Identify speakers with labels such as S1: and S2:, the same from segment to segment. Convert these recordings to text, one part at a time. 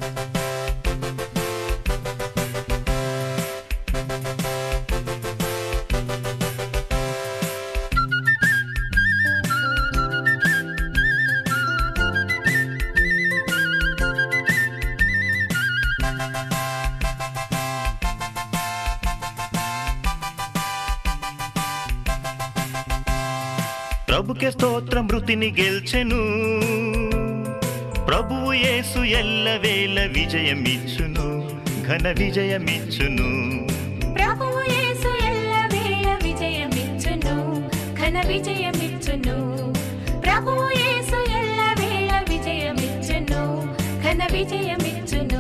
S1: ప్రభుకే స్తోత్ర మృతిని గెల్చెను ప్రభువు యేసు ఎల్లవేళ విజయమిచ్చును ఘన విజయమిచ్చును
S2: ప్రభువు యేసు ఎల్లవేళ విజయమిచ్చును ఘన విజయమిచ్చును ప్రభువు యేసు ఎల్లవేళ విజయమిచ్చును ఘన విజయమిచ్చును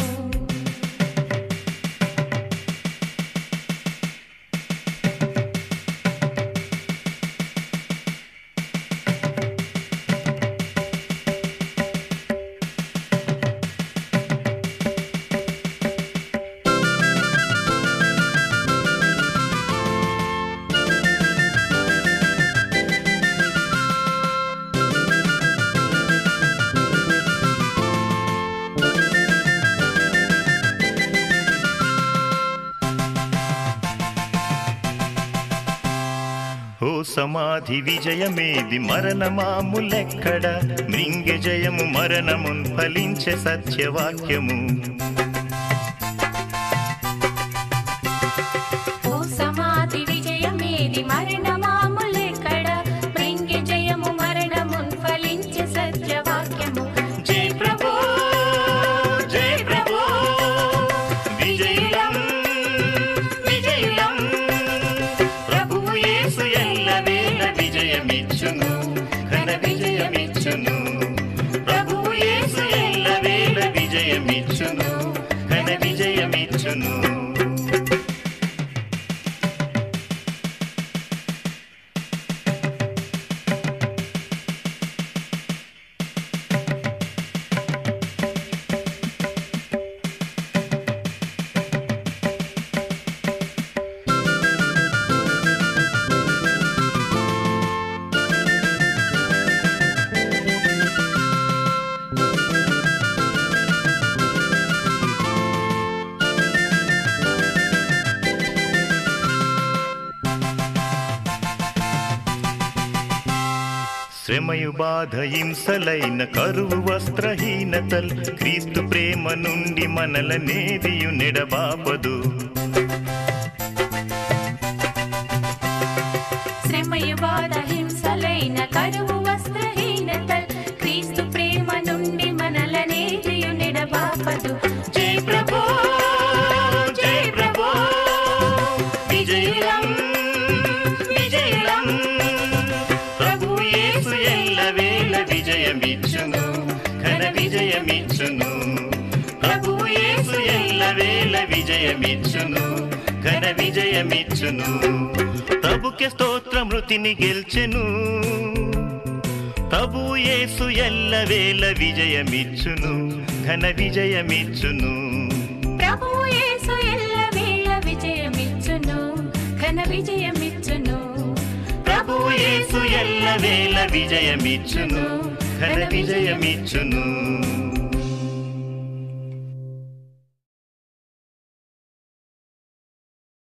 S1: ఓ సమాధి విజయమేది మరణమాములెక్కడ మృంగె జయము మరణమున్ ఫలించే సత్యవాక్యము
S2: ఓ సమాధి విజయమేది మరణమాములెక్కడ మృంగి జయము మరణమున్ ఫలించే సత్యవాక్యము
S1: జై ప్రభు జై ప్రభు విజయులం విజయులం ప్రభువు యేసు ఎల్లవేళ విజయమిచ్చును ఘన విజయమిచ్చును ప్రభువు యేసు ఎల్లవేళ విజయమిచ్చును ఘన విజయమిచ్చును శ్రమయు బాధ హింసలైన కరువు వస్త్రహీనతల్ క్రీస్తు ప్రేమ నుండి మనల నేదియు నెడబాపదు
S2: శ్రమయు బాధ హింసలైన కరువు వస్త్రహీనత క్రీస్తు ప్రేమ నుండి మనలనే నిడబాపదు
S1: జై ప్రభు జై ప్రభు విజయులం విజయులం ప్రభు యేసు ఎల్లవేళ విజయమిచ్చును ఘన విజయమిచ్చును ప్రభు యేసు ఎల్లవేళ విజయమిచ్చును ఘన విజయమిచ్చును ప్రభుకే స్తోత్ర మృతిని గెల్చెను ప్రభు యేసు ఎల్లవేళ విజయమిచ్చును ఘన విజయమిచ్చును
S2: ప్రభువు యేసు ఎల్లవేళ విజయమిచ్చును ఘన విజయమిచ్చును
S1: ప్రభు యేసు ఎల్లవేళ విజయమిచ్చును ఘన విజయమిచ్చును